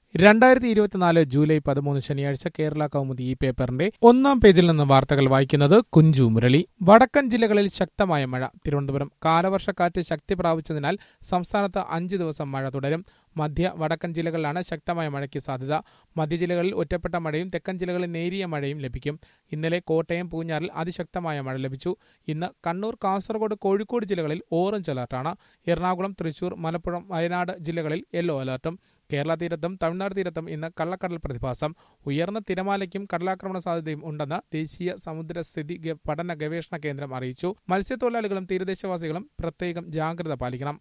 രണ്ടായിരത്തി ഇരുപത്തിനാല് ജൂലൈ പതിമൂന്ന് ശനിയാഴ്ച കേരള കൗമുദി ഈ പേപ്പറിന്റെ ഒന്നാം പേജിൽ നിന്ന് വാർത്തകൾ വായിക്കുന്നത് കുഞ്ചു മുരളി വടക്കൻ ജില്ലകളിൽ ശക്തമായ മഴ തിരുവനന്തപുരം കാലവർഷക്കാറ്റ് ശക്തി പ്രാപിച്ചതിനാൽ സംസ്ഥാനത്ത് അഞ്ച് ദിവസം മഴ തുടരും മധ്യ വടക്കൻ ജില്ലകളിലാണ് ശക്തമായ മഴയ്ക്ക് സാധ്യത മധ്യ ജില്ലകളിൽ ഒറ്റപ്പെട്ട മഴയും തെക്കൻ ജില്ലകളിൽ നേരിയ മഴയും ലഭിക്കും ഇന്നലെ കോട്ടയം പൂഞ്ഞാറിൽ അതിശക്തമായ മഴ ലഭിച്ചു ഇന്ന് കണ്ണൂർ കാസർഗോഡ് കോഴിക്കോട് ജില്ലകളിൽ ഓറഞ്ച് അലർട്ടാണ് എറണാകുളം തൃശൂർ മലപ്പുറം വയനാട് ജില്ലകളിൽ യെല്ലോ അലർട്ടും കേരള തീരത്തും തമിഴ്നാട് തീരത്തും ഇന്ന് കള്ളക്കടൽ പ്രതിഭാസം ഉയർന്ന തിരമാലയ്ക്കും കടലാക്രമണ സാധ്യതയും ഉണ്ടെന്ന് ദേശീയ സമുദ്രസ്ഥിതി ഗ- പഠന ഗവേഷണ കേന്ദ്രം അറിയിച്ചു മത്സ്യത്തൊഴിലാളികളും തീരദേശവാസികളും പ്രത്യേകം ജാഗ്രത പാലിക്കണം